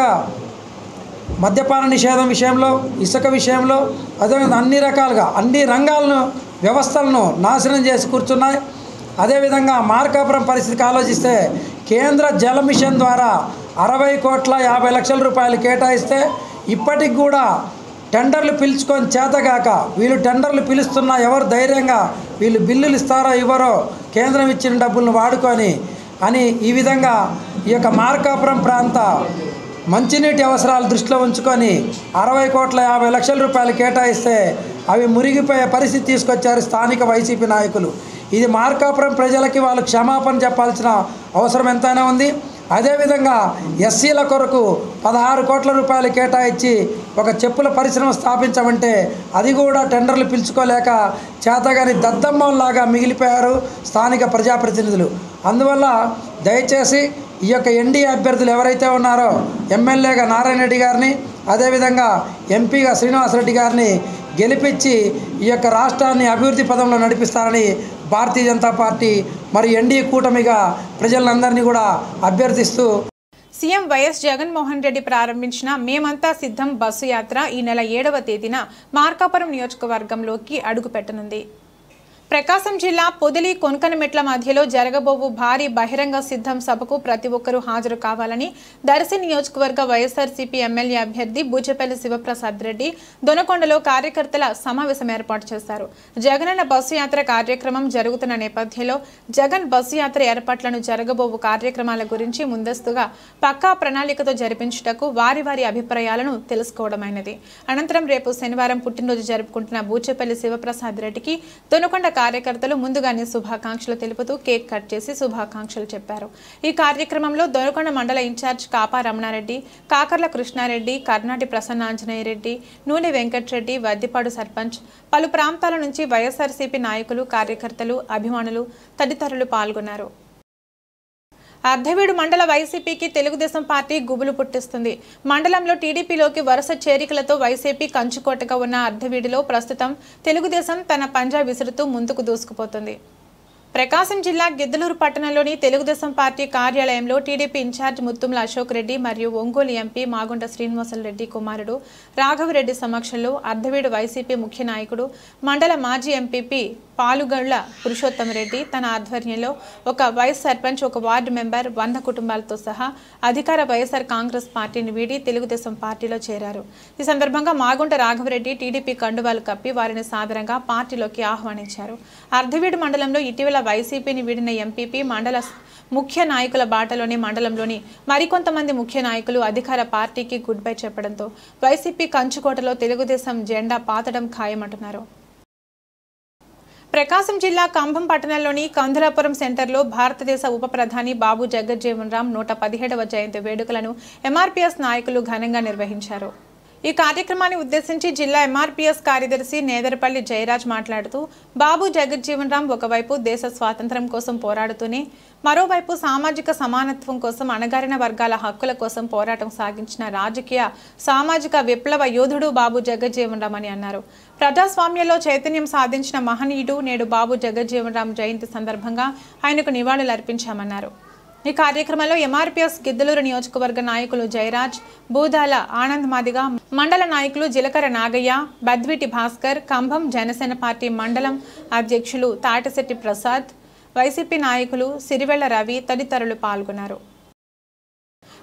మద్యపాన నిషేధం విషయంలో ఇసుక విషయంలో అదేవిధంగా అన్ని రకాలుగా అన్ని రంగాలను వ్యవస్థలను నాశనం చేసి కూర్చున్నాయి అదేవిధంగా మార్కాపురం పరిస్థితికి ఆలోచిస్తే కేంద్ర జల మిషన్ ద్వారా అరవై కోట్ల యాభై లక్షల రూపాయలు కేటాయిస్తే ఇప్పటికి కూడా టెండర్లు పిలుచుకొని చేతగాక వీళ్ళు టెండర్లు పిలుస్తున్నా ఎవరు ధైర్యంగా వీళ్ళు బిల్లులు ఇస్తారో ఇవ్వరో కేంద్రం ఇచ్చిన డబ్బులను వాడుకొని అని ఈ విధంగా ఈ యొక్క మార్కాపురం ప్రాంత మంచినీటి అవసరాలు దృష్టిలో ఉంచుకొని అరవై కోట్ల యాభై లక్షల రూపాయలు కేటాయిస్తే అవి మురిగిపోయే పరిస్థితి తీసుకొచ్చారు స్థానిక వైసీపీ నాయకులు ఇది మార్కాపురం ప్రజలకి వాళ్ళు క్షమాపణ చెప్పాల్సిన అవసరం ఎంతైనా ఉంది అదేవిధంగా ఎస్సీల కొరకు పదహారు కోట్ల రూపాయలు కేటాయించి ఒక చెప్పుల పరిశ్రమ స్థాపించమంటే అది కూడా టెండర్లు పిలుచుకోలేక చేతగాని దద్దమ్మంలాగా మిగిలిపోయారు స్థానిక ప్రజాప్రతినిధులు అందువల్ల దయచేసి ఈ యొక్క ఎన్డీఏ అభ్యర్థులు ఎవరైతే ఉన్నారో ఎమ్మెల్యేగా నారాయణ రెడ్డి గారిని అదేవిధంగా ఎంపీగా శ్రీనివాసరెడ్డి గారిని గెలిపించి ఈ యొక్క రాష్ట్రాన్ని అభివృద్ధి పదంలో నడిపిస్తారని భారతీయ జనతా పార్టీ మరియు ఎన్డీఏ కూటమిగా ప్రజలందరినీ కూడా అభ్యర్థిస్తూ సీఎం వైఎస్ జగన్మోహన్ రెడ్డి ప్రారంభించిన మేమంతా సిద్ధం బస్సు యాత్ర ఈ నెల ఏడవ తేదీన మార్కాపురం నియోజకవర్గంలోకి అడుగుపెట్టనుంది ప్రకాశం జిల్లా పొదిలి కొనకనమెట్ల మధ్యలో జరగబోవు భారీ బహిరంగ సిద్ధం సభకు ప్రతి ఒక్కరూ హాజరు కావాలని దర్శి నియోజకవర్గ వైఎస్ఆర్సీపీ ఎమ్మెల్యే అభ్యర్థి బూచపల్లి శివప్రసాద్ రెడ్డి దొనకొండలో కార్యకర్తల సమావేశం ఏర్పాటు చేశారు జగనన్న బస్సు యాత్ర కార్యక్రమం జరుగుతున్న నేపథ్యంలో జగన్ బస్సు యాత్ర ఏర్పాట్లను జరగబోవు కార్యక్రమాల గురించి ముందస్తుగా పక్కా ప్రణాళికతో జరిపించుటకు వారి వారి అభిప్రాయాలను తెలుసుకోవడమైనది అనంతరం రేపు శనివారం పుట్టినరోజు జరుపుకుంటున్న బూచేపల్లి శివప్రసాద్ రెడ్డికి దొనకొండ కార్యకర్తలు ముందుగానే శుభాకాంక్షలు తెలుపుతూ కేక్ కట్ చేసి శుభాకాంక్షలు చెప్పారు ఈ కార్యక్రమంలో దొనకొండ మండల ఇన్ఛార్జ్ కాపా రమణారెడ్డి కాకర్ల కృష్ణారెడ్డి కర్ణాటి ప్రసన్నాంజనేయ రెడ్డి నూనె వెంకట్రెడ్డి వద్దిపాడు సర్పంచ్ పలు ప్రాంతాల నుంచి వైఎస్ఆర్సీపీ నాయకులు కార్యకర్తలు అభిమానులు తదితరులు పాల్గొన్నారు అర్ధవీడు మండల వైసీపీకి తెలుగుదేశం పార్టీ గుబులు పుట్టిస్తుంది మండలంలో టీడీపీలోకి వరుస చేరికలతో వైసీపీ కంచుకోటగా ఉన్న అర్ధవీడిలో ప్రస్తుతం తెలుగుదేశం తన పంజా విసురుతూ ముందుకు దూసుకుపోతుంది ప్రకాశం జిల్లా గిద్దలూరు పట్టణంలోని తెలుగుదేశం పార్టీ కార్యాలయంలో టీడీపీ ఇన్ఛార్జ్ ముత్తుముల అశోక్ రెడ్డి మరియు ఒంగోలు ఎంపీ మాగుంట శ్రీనివాసులు రెడ్డి కుమారుడు రాఘవరెడ్డి సమక్షంలో అర్ధవీడు వైసీపీ ముఖ్య నాయకుడు మండల మాజీ ఎంపీపీ పాలుగళ్ల పురుషోత్తమరెడ్డి తన ఆధ్వర్యంలో ఒక వైస్ సర్పంచ్ ఒక వార్డు మెంబర్ వంద కుటుంబాలతో సహా అధికార వైఎస్ఆర్ కాంగ్రెస్ పార్టీని వీడి తెలుగుదేశం పార్టీలో చేరారు ఈ సందర్భంగా మాగుంట రాఘవరెడ్డి టీడీపీ కండువాలు కప్పి వారిని సాదరంగా పార్టీలోకి ఆహ్వానించారు అర్ధవీడు మండలంలో ఇటీవల వైసీపీని వీడిన ఎంపీపీ మండల ముఖ్య నాయకుల బాటలోని మండలంలోని మరికొంతమంది ముఖ్య నాయకులు అధికార పార్టీకి గుడ్ బై చెప్పడంతో వైసీపీ కంచుకోటలో తెలుగుదేశం జెండా పాతడం ఖాయమంటున్నారు ప్రకాశం జిల్లా కంభం పట్టణంలోని కందులాపురం సెంటర్లో భారతదేశ ఉప ప్రధాని బాబు జగజ్జీవన్ రామ్ నూట పదిహేడవ జయంతి వేడుకలను ఎంఆర్పీఎస్ నాయకులు ఘనంగా నిర్వహించారు ఈ కార్యక్రమాన్ని ఉద్దేశించి జిల్లా ఎంఆర్పీఎస్ కార్యదర్శి నేదరపల్లి జయరాజ్ మాట్లాడుతూ బాబు జగజ్జీవన్ రామ్ ఒకవైపు దేశ స్వాతంత్ర్యం కోసం పోరాడుతూనే మరోవైపు సామాజిక సమానత్వం కోసం అణగారిన వర్గాల హక్కుల కోసం పోరాటం సాగించిన రాజకీయ సామాజిక విప్లవ యోధుడు బాబు జగజ్జీవన్ రామ్ అని అన్నారు ప్రజాస్వామ్యంలో చైతన్యం సాధించిన మహనీయుడు నేడు బాబు జగజ్జీవన్ రామ్ జయంతి సందర్భంగా ఆయనకు నివాళులు అర్పించామన్నారు ఈ కార్యక్రమంలో ఎంఆర్పీఎస్ గిద్దలూరు నియోజకవర్గ నాయకులు జయరాజ్ బూదాల ఆనంద్ మాదిగ మండల నాయకులు జిలకర నాగయ్య బద్విటి భాస్కర్ కంభం జనసేన పార్టీ మండలం అధ్యక్షులు తాటిశెట్టి ప్రసాద్ వైసీపీ నాయకులు సిరివెళ్ల రవి తదితరులు పాల్గొన్నారు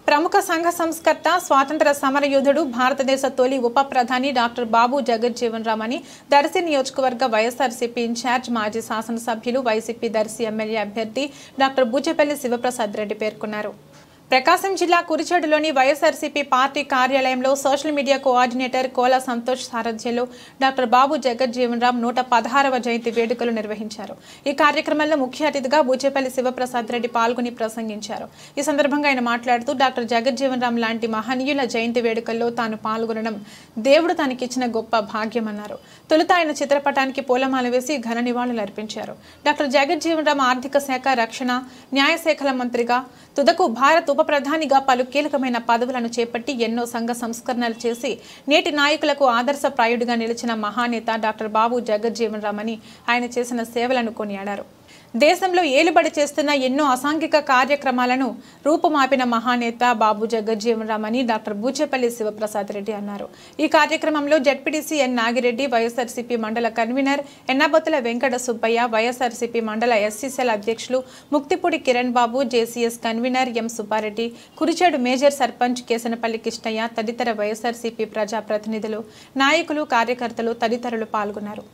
ప్రముఖ సంఘ సంస్కర్త స్వాతంత్ర సమరయోధుడు భారతదేశ తొలి ఉప ప్రధాని డాక్టర్ బాబు జగజ్జీవన్ రామ్ అని దర్శి నియోజకవర్గ వైఎస్ఆర్సీపీ ఇన్ఛార్జ్ మాజీ శాసనసభ్యులు వైసీపీ దర్శి ఎమ్మెల్యే అభ్యర్థి డాక్టర్ బుజ్జపల్లి శివప్రసాద్ రెడ్డి పేర్కొన్నారు ప్రకాశం జిల్లా కురిచేడులోని వైఎస్ఆర్సీపీ పార్టీ కార్యాలయంలో social media coordinator Kola Santosh సారథ్యంలో డాక్టర్ బాబు జగజ్జీవన్ రామ్ నూట పదహారవ జయంతి వేడుకలు నిర్వహించారు ఈ కార్యక్రమంలో ముఖ్య అతిథిగా బూచేపల్లి శివప్రసాద్ రెడ్డి పాల్గొని ప్రసంగించారు ఈ సందర్భంగా ఆయన మాట్లాడుతూ డాక్టర్ జగజ్జీవన్ రామ్ లాంటి మహనీయుల జయంతి వేడుకల్లో తాను పాల్గొనడం దేవుడు తనకిచ్చిన గొప్ప భాగ్యమన్నారు తొలుత ఆయన చిత్రపటానికి పూలమాల వేసి ఘన నివాళులు అర్పించారు డాక్టర్ జగజ్జీవన్ రామ్ ఆర్థిక శాఖ రక్షణ న్యాయశాఖల మంత్రిగా తుదకు భారత్ ఉప ప్రధానిగా పలు కీలకమైన పదవులను చేపట్టి ఎన్నో సంఘ సంస్కరణలు చేసి నేటి నాయకులకు ఆదర్శప్రాయుడిగా నిలిచిన మహానేత డాక్టర్ బాబు జగజ్జీవన్ రామ్ అని ఆయన చేసిన సేవలను కొనియాడారు దేశంలో ఏలుబడి చేస్తున్న ఎన్నో అసాంఘిక కార్యక్రమాలను రూపుమాపిన మహానేత బాబు జగజ్జీవన్ రామ్ అని డాక్టర్ బూచేపల్లి శివప్రసాద్ రెడ్డి అన్నారు ఈ కార్యక్రమంలో జడ్పీటీసీ ఎన్ నాగిరెడ్డి వైఎస్ఆర్సీపీ మండల కన్వీనర్ ఎన్నబొత్తుల వెంకట సుబ్బయ్య వైఎస్ఆర్సీపీ మండల ఎస్సీసీఎల్ అధ్యక్షులు Mukthipudi Kiran Babu JCS convener M Subbareddy Kurichedu major sarpanch Kesanapalli Kishtaiah తదితర వైఎస్ఆర్సీపీ ప్రజాప్రతినిధులు నాయకులు కార్యకర్తలు తదితరులు పాల్గొన్నారు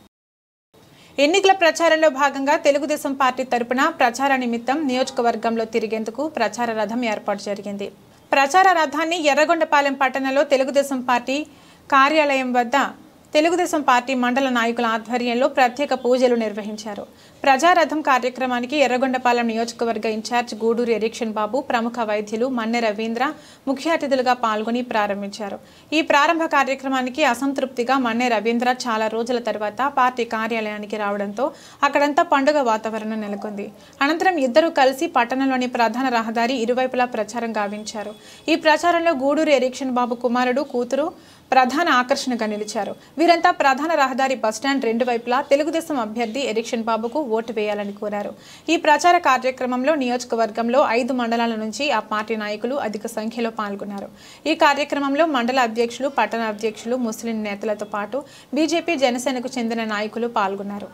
ఎన్నికల ప్రచారంలో భాగంగా తెలుగుదేశం పార్టీ తరపున ప్రచార నిమిత్తం నియోజకవర్గంలో తిరిగేందుకు ప్రచార రథం ఏర్పాటు జరిగింది ప్రచార రథాన్ని ఎర్రగొండపాలెం పట్టణంలో తెలుగుదేశం పార్టీ కార్యాలయం వద్ద తెలుగుదేశం పార్టీ మండల నాయకుల ఆధ్వర్యంలో ప్రత్యేక పూజలు నిర్వహించారు ప్రజారథం కార్యక్రమానికి ఎర్రగొండపాలెం నియోజకవర్గ ఇన్ఛార్జ్ గూడూరు ఎరిక్షన్ బాబు ప్రముఖ వైద్యులు మన్నె రవీంద్ర ముఖ్య అతిథులుగా పాల్గొని ప్రారంభించారు ఈ ప్రారంభ కార్యక్రమానికి అసంతృప్తిగా మన్నె రవీంద్ర చాలా రోజుల తర్వాత పార్టీ కార్యాలయానికి రావడంతో అక్కడంతా పండుగ వాతావరణం నెలకొంది అనంతరం ఇద్దరూ కలిసి పట్టణంలోని ప్రధాన రహదారి ఇరువైపులా ప్రచారం గావించారు ఈ ప్రచారంలో గూడూరు ఎరిక్షన్ బాబు కుమారుడు కూతురు ప్రధాన ఆకర్షణగా నిలిచారు వీరంతా ప్రధాన రహదారి బస్టాండ్ రెండు వైపులా తెలుగుదేశం అభ్యర్థి ఎరిక్షన్ బాబుకు ఓటు వేయాలని కోరారు ఈ ప్రచార కార్యక్రమంలో నియోజకవర్గంలో ఐదు మండలాల నుంచి ఆ పార్టీ నాయకులు అధిక సంఖ్యలో పాల్గొన్నారు ఈ కార్యక్రమంలో మండల అధ్యక్షులు పట్టణ అధ్యక్షులు ముస్లిం నేతలతో పాటు బీజేపీ జనసేనకు చెందిన నాయకులు పాల్గొన్నారు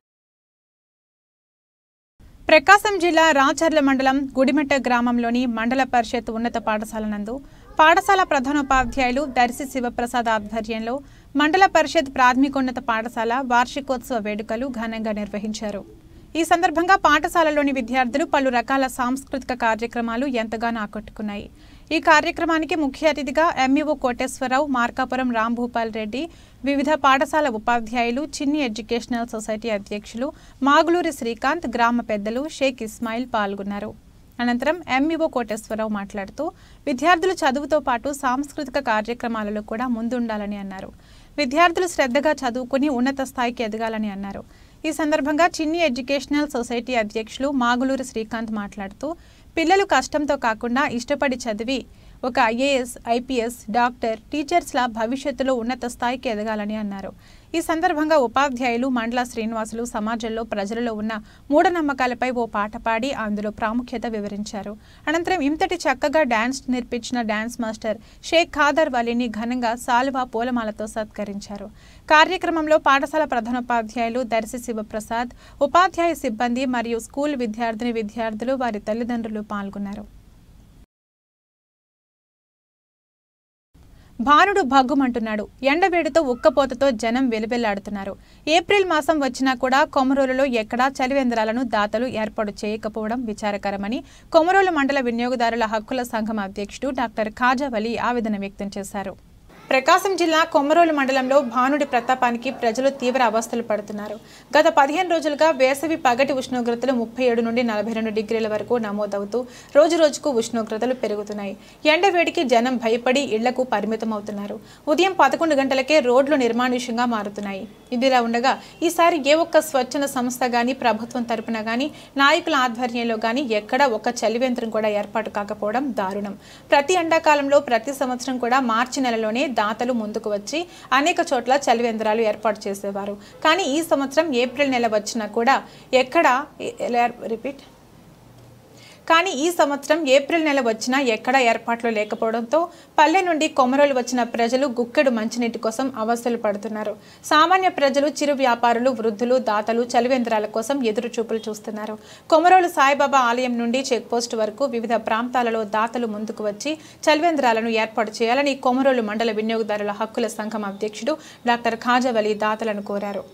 ప్రకాశం జిల్లా రాచర్ల మండలం గుడిమెట్ట గ్రామంలోని మండల పరిషత్ ఉన్నత పాఠశాల నందు పాఠశాల ప్రధానోపాధ్యాయులు దర్శి శివప్రసాద్ ఆధ్వర్యంలో మండల పరిషత్ ప్రాథమికోన్నత పాఠశాల వార్షికోత్సవ వేడుకలు ఘనంగా నిర్వహించారు ఈ సందర్భంగా పాఠశాలలోని విద్యార్థులు పలు రకాల సాంస్కృతిక కార్యక్రమాలు ఎంతగానో ఆకట్టుకున్నాయి ఈ కార్యక్రమానికి ముఖ్య అతిథిగా ఎంఈఓ కోటేశ్వరరావు మార్కాపురం రాంభూపాల్ రెడ్డి వివిధ పాఠశాల ఉపాధ్యాయులు చిన్ని ఎడ్యుకేషనల్ సొసైటీ అధ్యక్షులు మాగులూరి శ్రీకాంత్ గ్రామ పెద్దలు షేక్ ఇస్మాయిల్ పాల్గొన్నారు అనంతరం ఎంఈఓ కోటేశ్వరరావు మాట్లాడుతూ విద్యార్థులు చదువుతో పాటు సాంస్కృతిక కార్యక్రమాలలో కూడా ముందుండాలని అన్నారు విద్యార్థులు శ్రద్ధగా చదువుకుని ఉన్నత స్థాయికి ఎదగాలని అన్నారు ఈ సందర్భంగా చిన్ని ఎడ్యుకేషనల్ సొసైటీ అధ్యక్షులు మాగులూరి శ్రీకాంత్ మాట్లాడుతూ పిల్లలు కష్టంతో కాకుండా ఇష్టపడి చదివి ఒక ఐఏఎస్ ఐపీఎస్ డాక్టర్ టీచర్స్ల భవిష్యత్తులో ఉన్నత స్థాయికి ఎదగాలని అన్నారు ఈ సందర్భంగా ఉపాధ్యాయులు మండల శ్రీనివాసులు సమాజంలో ప్రజలలో ఉన్న మూఢనమ్మకాలపై ఓ పాట పాడి అందులో ప్రాముఖ్యత వివరించారు అనంతరం ఇంతటి చక్కగా డాన్స్ నేర్పించిన డాన్స్ మాస్టర్ షేక్ ఖాదర్ వలీని ఘనంగా సాలువా పూలమాలతో సత్కరించారు కార్యక్రమంలో పాఠశాల ప్రధానోపాధ్యాయులు దర్శి శివప్రసాద్ ఉపాధ్యాయ సిబ్బంది మరియు స్కూల్ విద్యార్థిని విద్యార్థులు వారి తల్లిదండ్రులు పాల్గొన్నారు భానుడు భగ్గుమంటున్నాడు ఎండవేడితో ఉక్కపోతతో జనం వెలువెల్లాడుతున్నారు ఏప్రిల్ మాసం వచ్చినా కూడా కొమరోలులో ఎక్కడా చలివేంద్రాలను దాతలు ఏర్పాటు చేయకపోవడం విచారకరమని కొమరోలు మండల వినియోగదారుల హక్కుల సంఘం అధ్యక్షుడు డాక్టర్ ఖాజా వలి ఆవేదన వ్యక్తం చేశారు ప్రకాశం జిల్లా కొమరోలు మండలంలో భానుడి ప్రతాపానికి ప్రజలు తీవ్ర అవస్థలు పడుతున్నారు గత పదిహేను రోజులుగా వేసవి పగటి ఉష్ణోగ్రతలు ముప్పై ఏడు నుండి నలభై రెండు డిగ్రీల వరకు నమోదవుతూ రోజు రోజుకు ఉష్ణోగ్రతలు పెరుగుతున్నాయి ఎండ వేడికి జనం భయపడి ఇళ్లకు పరిమితమవుతున్నారు ఉదయం పదకొండు గంటలకే రోడ్లు నిర్మానుష్యంగా మారుతున్నాయి ఇదిలా ఉండగా ఈసారి ఏ ఒక్క స్వచ్ఛంద సంస్థ గాని ప్రభుత్వం తరపున గాని నాయకుల ఆధ్వర్యంలో గాని ఎక్కడా ఒక్క చలివేంద్రం కూడా ఏర్పాటు కాకపోవడం దారుణం ప్రతి ఎండాకాలంలో ప్రతి సంవత్సరం కూడా మార్చి నెలలోనే దాతలు ముందుకు వచ్చి అనేక చోట్ల చలివేంద్రాలు ఏర్పాటు చేసేవారు కానీ ఈ సంవత్సరం ఏప్రిల్ నెల వచ్చినా కూడా ఎక్కడ రిపీట్ కానీ ఈ సంవత్సరం ఏప్రిల్ నెల వచ్చినా ఎక్కడా ఏర్పాట్లు లేకపోవడంతో పల్లె నుండి కొమరోలు వచ్చిన ప్రజలు గుక్కెడు మంచినీటి కోసం అవస్థలు పడుతున్నారు సామాన్య ప్రజలు చిరు వ్యాపారులు వృద్ధులు దాతలు చలివేంద్రాల కోసం ఎదురు చూపులు చూస్తున్నారు కొమరోలు సాయిబాబా ఆలయం నుండి చెక్ పోస్ట్ వరకు వివిధ ప్రాంతాలలో దాతలు ముందుకు వచ్చి చలివేంద్రాలను ఏర్పాటు చేయాలని కొమరోలు మండల వినియోగదారుల హక్కుల సంఘం అధ్యక్షుడు డాక్టర్ ఖాజావలి దాతలను కోరారు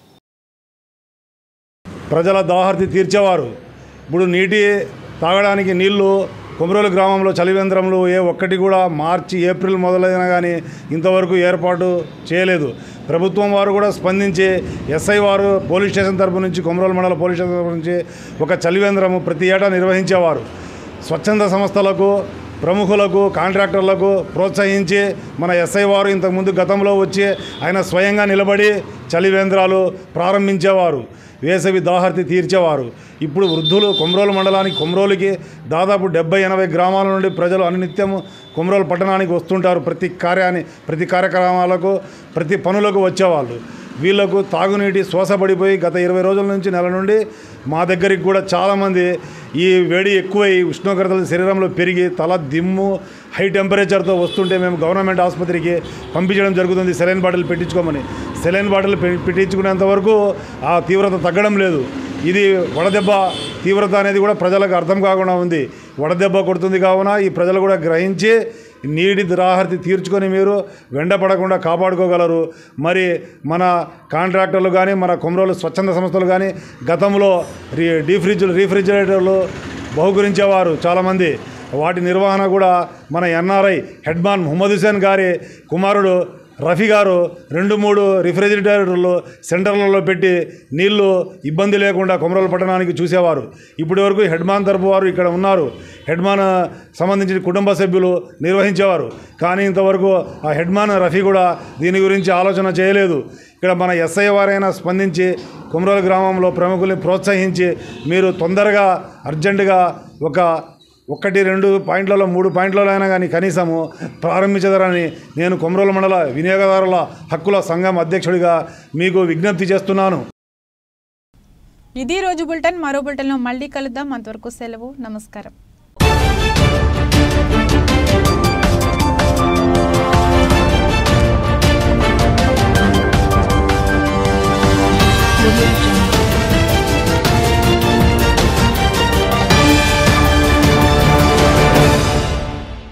ప్రజల దాహర్తి తీర్చేవారు ఇప్పుడు నీటి తాగడానికి నీళ్లు కొమరోలు గ్రామంలో చలివేంద్రంలో ఏ ఒక్కటి కూడా మార్చి ఏప్రిల్ మొదలైన కానీ ఇంతవరకు ఏర్పాటు చేయలేదు ప్రభుత్వం వారు కూడా స్పందించి ఎస్ఐ వారు పోలీస్ స్టేషన్ తరపు నుంచి కొమరోలు మండల పోలీస్ స్టేషన్ తరపు నుంచి ఒక చలివేంద్రము ప్రతి ఏటా నిర్వహించేవారు స్వచ్ఛంద సంస్థలకు ప్రముఖులకు కాంట్రాక్టర్లకు ప్రోత్సహించి మన ఎస్ఐ వారు ఇంతకుముందు గతంలో వచ్చి ఆయన స్వయంగా నిలబడి చలివేంద్రాలు ప్రారంభించేవారు వేసవి దాహర్తి తీర్చేవారు ఇప్పుడు వృద్ధులు కొమరోలు మండలానికి కొమరోలుకి దాదాపు డెబ్బై ఎనభై గ్రామాల నుండి ప్రజలు అనునిత్యం కొమరోలు పట్టణానికి వస్తుంటారు ప్రతి కార్యాన్ని ప్రతి కార్యక్రమాలకు ప్రతి పనులకు వచ్చేవాళ్ళు వీళ్లకు తాగునీటి శ్వాసపడిపోయి గత ఇరవై రోజుల నుంచి నెల నుండి మా దగ్గరికి కూడా చాలామంది ఈ వేడి ఎక్కువై ఉష్ణోగ్రతలు శరీరంలో పెరిగి తల దిమ్ము హై టెంపరేచర్తో వస్తుంటే మేము గవర్నమెంట్ ఆసుపత్రికి పంపించడం జరుగుతుంది సెలైన్ బాటిల్ పెట్టించుకోమని సెలైన్ బాటిల్ పె- పెట్టించుకునేంత వరకు ఆ తీవ్రత తగ్గడం లేదు ఇది వడదెబ్బ తీవ్రత అనేది కూడా ప్రజలకు అర్థం కాకుండా ఉంది వడదెబ్బ కొడుతుంది కావున ఈ ప్రజలు కూడా గ్రహించి నీటి దాహర్తి తీర్చుకొని మీరు వెండపడకుండా కాపాడుకోగలరు మరి మన కాంట్రాక్టర్లు కానీ మన కొమరోలు స్వచ్ఛంద సంస్థలు కానీ గతంలో రీ డీఫ్రిజ్ రీఫ్రిజిరేటర్లు బహుకరించేవారు చాలామంది వాటి నిర్వహణ కూడా మన ఎన్ఆర్ఐ హెడ్మాన్ ముహమ్మద్ హుసేన్ గారి కుమారుడు రఫీ గారు రెండు మూడు రిఫ్రిజిరేటర్లు సెంటర్లలో పెట్టి నీళ్లు ఇబ్బంది లేకుండా కొమరోలు పట్టణానికి చూసేవారు ఇప్పటి వరకు హెడ్మాన్ తరపు వారు ఇక్కడ ఉన్నారు హెడ్మాన్ సంబంధించిన కుటుంబ సభ్యులు నిర్వహించేవారు కానీ ఇంతవరకు ఆ హెడ్మాన్ రఫీ కూడా దీని గురించి ఆలోచన చేయలేదు ఇక్కడ మన ఎస్ఐ వారైనా స్పందించి కొమరోలు గ్రామంలో ప్రముఖుల్ని ప్రోత్సహించి మీరు తొందరగా అర్జెంటుగా ఒక ఒకటి రెండు పాయింట్లలో మూడు పాయింట్లలో అయినా కానీ కనీసము ప్రారంభించదరని నేను కొమరోలు మండల వినియోగదారుల హక్కుల సంఘం అధ్యక్షుడిగా మీకు విజ్ఞప్తి చేస్తున్నాను ఇది ఈ రోజు బులెటిన్ మరో బులెటిన్లో మళ్ళీ కలుద్దాం అంతవరకు సెలవు నమస్కారం